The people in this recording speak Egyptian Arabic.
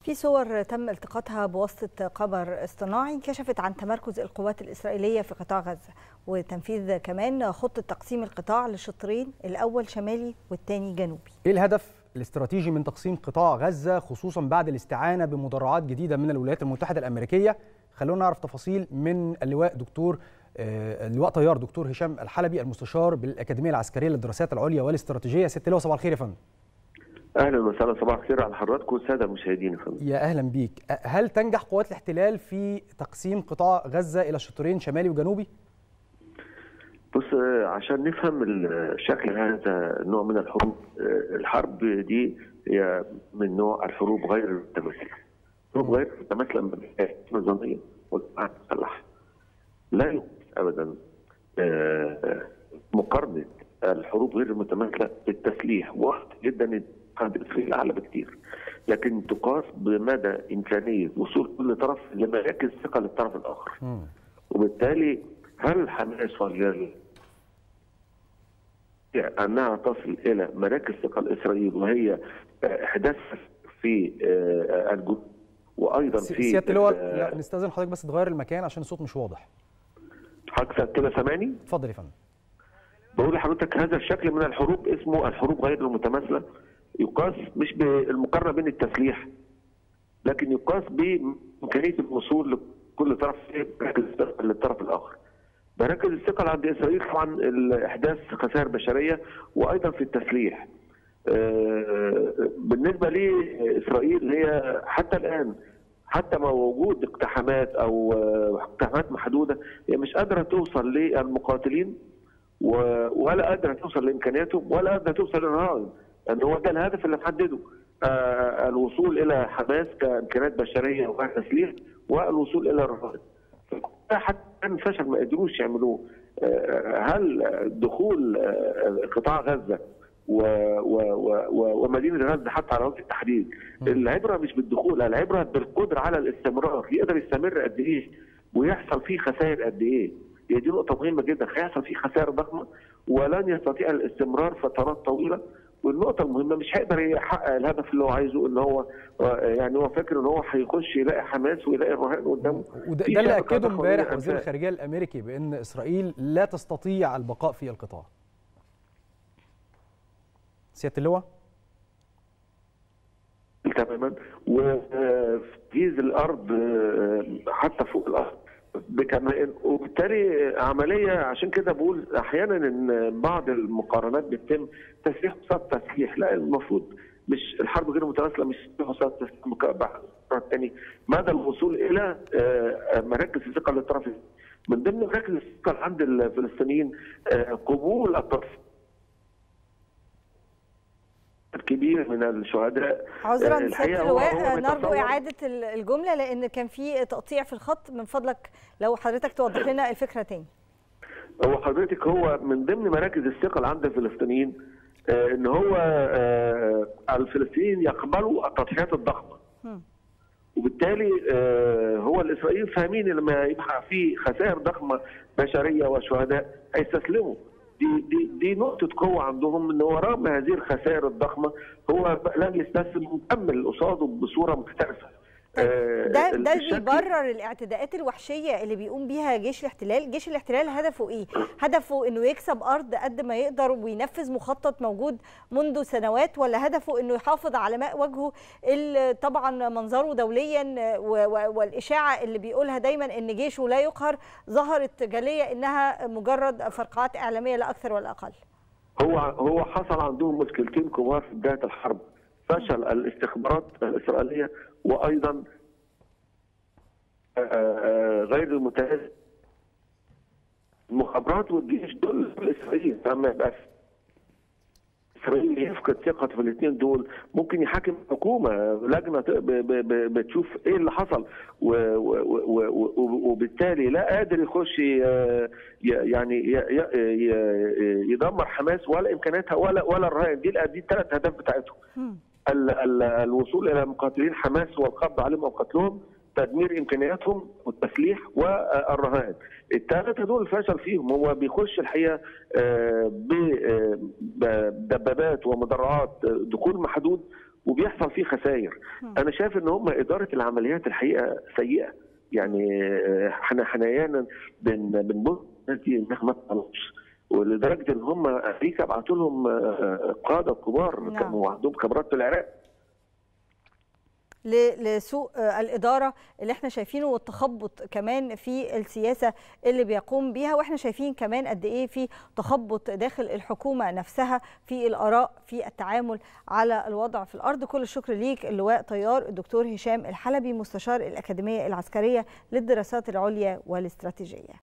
في صور تم التقاطها بواسطة قمر اصطناعي كشفت عن تمركز القوات الإسرائيلية في قطاع غزة وتنفيذ كمان خطة تقسيم القطاع لشطرين الأول شمالي والثاني جنوبي ايه الهدف الاستراتيجي من تقسيم قطاع غزة خصوصا بعد الاستعانة بمدرعات جديدة من الولايات المتحدة الأمريكية خلونا نعرف تفاصيل من اللواء دكتور آه، اللواء طيار دكتور هشام الحلبي المستشار بالأكاديمية العسكرية للدراسات العليا والاستراتيجية ست لواء صباح الخير يا فندم اهلا وسهلا صباح الخير على حضراتكم والساده المشاهدين يا فندم يا اهلا بيك هل تنجح قوات الاحتلال في تقسيم قطاع غزة إلى شطرين شمالي وجنوبي؟ بص آه، عشان نفهم ال- شكل هذا النوع من الحروب آه، الحرب دي هي من نوع الحروب غير المتماثله الحروب غير المتماثله من النظاميه والقطاع المسلح لا يمكن ابدا آه، مقارنه الحروب غير المتماثله بالتسليح واضح جدا ان عند اسرائيل اعلى بكتير لكن تقاس بمدى امكانيه وصول كل طرف لمراكز ثقه للطرف الاخر مم. وبالتالي هل حماس والجزائر انها تصل الى مراكز ثقه اسرائيل وهي آه، احداث في آه، الجنوب وايضا سي- في سيادة اللواء آه، لا، نستأذن حضرتك بس تغير المكان عشان الصوت مش واضح حضرتك كده سامعني؟ اتفضل يا فندم بقول لحضرتك هذا الشكل من الحروب اسمه الحروب غير المتماثله يقاس مش بالمقارنه بين التسليح لكن يقاس بامكانيه الوصول لكل طرف في مراكز الثقه للطرف الاخر. مراكز الثقل عند اسرائيل طبعا احداث خسائر بشريه وايضا في التسليح. آه، بالنسبه لاسرائيل هي حتى الان حتى مع وجود اقتحامات او آه، اقتحامات محدوده هي مش قادره توصل للمقاتلين و- ولا قادره توصل لامكانياتهم ولا قادره توصل للرهائن لان هو ده الهدف اللي محدده آه، الوصول الى حماس كامكانيات بشريه وتسليح والوصول الى الرهائن حتى الان فشل ما قدروش يعملوه آه، هل دخول آه، قطاع غزه و و و و ومدينه غزه حتى على وجه التحديد العبره مش بالدخول العبره بالقدره على الاستمرار يقدر يستمر قد ايه ويحصل فيه خسائر قد ايه هي دي نقطه مهمه جدا هيحصل فيه خسائر ضخمه ولن يستطيع الاستمرار فترات طويله والنقطة المهمة مش هيقدر يحقق الهدف اللي هو عايزه ان هو آه، يعني هو فاكر ان هو هيخش يلاقي حماس ويلاقي الرهائن قدامه وده في ده اللي شبكة اكده ضخمة من امبارح وزير الأنفاق. الخارجيه الامريكي بان اسرائيل لا تستطيع البقاء في القطاع سياده اللواء تماما وتجهيز الارض آه، حتى فوق الارض بكمان وبالتالي عمليه عشان كده بقول احيانا ان بعض المقارنات بتتم تسليح قصاد تسليح لا المفروض مش الحرب غير متواصله مش تسليح قصاد تسليح مكافحه الثاني مدى الوصول الى آه، مراكز الثقه للطرف من ضمن مراكز الثقه عند الفلسطينيين آه، قبول التصفيق الكبير من الشهداء عذرا آه، سياده الحقيقة هو- اللواء هو نرجو بيتصور- اعاده ال- الجمله لان كان في تقطيع في الخط من فضلك لو حضرتك توضح لنا الفكره تاني هو حضرتك هو من ضمن مراكز الثقل عند الفلسطينيين آه، ان هو آه، الفلسطينيين يقبلوا التضحيات الضخمه مم. وبالتالي آه، هو الاسرائيليين فاهمين إن لما يبقى في خسائر ضخمه بشريه وشهداء هيستسلموا دي دي دي نقطة قوة عندهم ان هو رغم هذه الخسائر الضخمة هو لن يستسلم ويكمل قصاده بصورة مختلفة. آه، ده ده الشكل- بيبرر الاعتداءات الوحشيه اللي بيقوم بيها جيش الاحتلال جيش الاحتلال هدفه ايه هدفه انه يكسب ارض قد ما يقدر وينفذ مخطط موجود منذ سنوات ولا هدفه انه يحافظ على ماء وجهه اللي طبعا منظره دوليا و- و- والاشاعه اللي بيقولها دايما ان جيشه لا يقهر ظهرت جليه انها مجرد فرقعات اعلاميه لا اكثر ولا اقل هو هو حصل عندهم مشكلتين كبار في بدايه الحرب فشل الاستخبارات الاسرائيليه وايضا آه، آه، غير المتهز المخابرات والجيش دول الاسرائيليين لما يبقى في اسرائيل يفقد ثقته في الاثنين دول ممكن يحاكم حكومه لجنه ت- ب- ب- ب- بتشوف ايه اللي حصل و- و- و- و- وبالتالي لا قادر يخش ي- ي- يعني ي- ي- ي- يدمر حماس ولا امكانياتها ولا ولا الرهائن دي دي الثلاث اهداف بتاعتهم مم. ال- ال- الوصول الى مقاتلين حماس والقبض عليهم وقتلهم تدمير امكانياتهم والتسليح والرهائن. الثلاثه دول فشل فيهم هو بيخش الحقيقه آه، بدبابات ومدرعات آه، دخول محدود وبيحصل فيه خسائر انا شايف ان هم اداره العمليات الحقيقه سيئه يعني آه، احنا حنيانا بن بنبص الناس دي انها ما تطلعش ولدرجه ان هم امريكا بعتوا لهم آه، قاده كبار نعم. كانوا عندهم خبرات في العراق ل- لسوء آه، الإدارة اللي احنا شايفينه والتخبط كمان في السياسة اللي بيقوم بيها واحنا شايفين كمان قد ايه في تخبط داخل الحكومة نفسها في الآراء في التعامل على الوضع في الأرض كل الشكر ليك اللواء طيار الدكتور هشام الحلبي مستشار الأكاديمية العسكرية للدراسات العليا والاستراتيجية